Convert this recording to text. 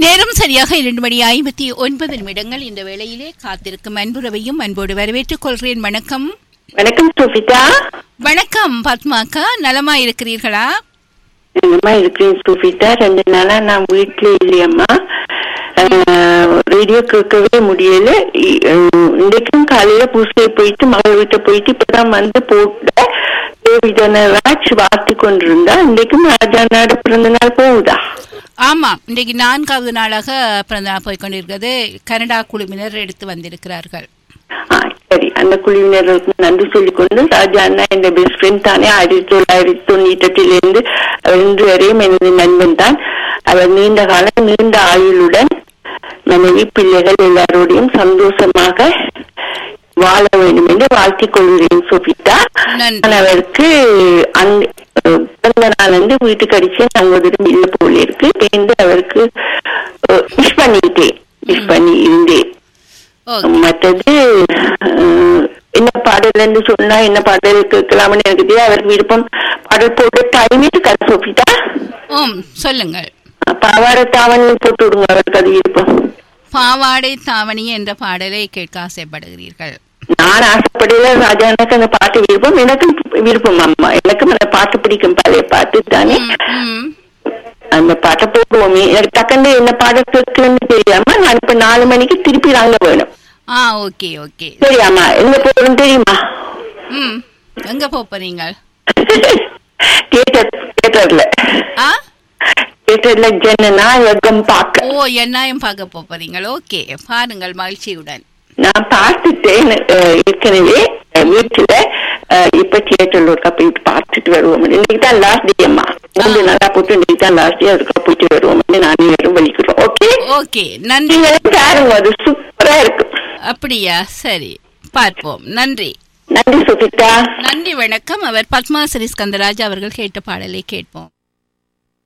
நேரம் சரியாக இரண்டு மணி ஐம்பத்தி ஒன்பது நிமிடங்கள் இந்த வேளையிலே காத்திருக்கும் அன்புறவையும் அன்போடு வரவேற்றுக் கொள்கிறேன் வணக்கம் வணக்கம் சுபிதா வணக்கம் பத்மாக்கா நலமா இருக்கிறீர்களா என்னம்மா இருக்கிறேன் சுபிதா ரெண்டு நாளா நான் வீட்டுல இல்லையம்மா ஆஹ், ரேடியோ கேட்கவே முடியல இ- அஹ், இன்றைக்கும் காலையில பூசையை போயிட்டு மகள் வீட்டை போயிட்டு இப்பதான் வந்து போட்ட தேவிதனராஜ் வாத்தி கொண்டிருந்தா இன்றைக்கும் ராஜாநாடு பிறந்த நாள் போகுதா ஆமா இன்றைக்கு நான்காவது நாளாக பிறந்த நாள் போய் கொண்டிருக்கிறது கனடா குழுவினர் எடுத்து வந்திருக்கிறார்கள் ஆ, சரி அந்த குழுவினருக்கு நன்றி சொல்லிக்கொண்டு ராஜா அண்ணா என் பெஸ்ட் ஃப்ரெண்ட் தானே ஆயிரத்தி தொள்ளாயிரத்தி தொண்ணூத்தி எட்டிலிருந்து அவர் இன்று வரையும் எனது நண்பன் தான் அவர் நீண்ட காலம் நீண்ட ஆயுளுடன் மனைவி பிள்ளைகள் எல்லாரோடையும் சந்தோஷமாக வாழ வேண்டும் என்று வாழ்த்திக் கொள்கிறேன் சோபிதா நன்றி. நான் அவருக்கு அந்த அஹ், பிறந்த நாள் வந்து வீட்டுக்கு அடிச்சு சங்கோதரம் இல்ல போல இருக்கு என்று அவருக்கு விஷ் பண்ணிட்டேன் விஷ் பண்ணி இருந்தேன் ஓகே மற்றது அஹ், என்ன பாடல்னு சொன்னா என்ன பாடல் கேட்கலாம்னு எனக்கு தெரியும் அவருக்கு விருப்பம் பாடல் போட்டு டைம் இருக்கா சோபிதா ஓம் சொல்லுங்கள் பாவாட தாவணி போட்டு விடுங்க அவருக்கு அது விருப்பம் பாவாடை தாவணி என்ற பாடலை கேட்க ஆசைப்படுகிறீர்கள் நான் ஆசைப்படல ராஜா எனக்கு அந்த பாட்டு விருப்பம் எனக்கும் விருப்பம் அம்மா எனக்கும் அந்த பாட்டு பிடிக்கும் பழைய பாட்டு தானே ம், ம். அந்த பாட்டை போடுவோமே எனக்கு டக்குன்னு என்ன பாடம் கேட்கலன்னு தெரியாம நான் இப்ப நாலு மணிக்கு திருப்பி நாங்க வேணும் ஆ ஓகே ஓகே சரியாம்மா எங்க போறோம் தெரியுமா ம் எங்க போப் போறீங்க தியேட்டர் தியேட்டர்ல ஆ தியேட்டர்ல ஜனநாயகம் பார்க்க ஓ என்னாயும் பார்க்க போப் போறீங்க ஓகே பாருங்கள் மகிழ்ச்சியுடன் நான் பார்த்துட்டேன் அஹ், ஏற்கனவே அஹ், வீட்டுல அஹ், இப்ப தியேட்டர்ல ஒருக்கா போயிட்டு பார்த்துட்டு வருவோம் இன்னைக்கு தான் லாஸ்ட் டே அம்மா மூன்று நாளா போட்டு இன்னைக்கு தான் லாஸ்ட் டே அதுக்கா போயிட்டு வருவோம் நானே வெறும் வலிக்கிறோம் ஓகே ஓகே நன்றி நீங்க பாருங்க அது சூப்பரா இருக்கு அப்படியா சரி பார்ப்போம் நன்றி நன்றி சுபிதா நன்றி வணக்கம் அவர் பத்மா ஸ்ரீ ஸ்கந்தராஜ் அவர்கள் கேட்ட பாடலை கேட்போம்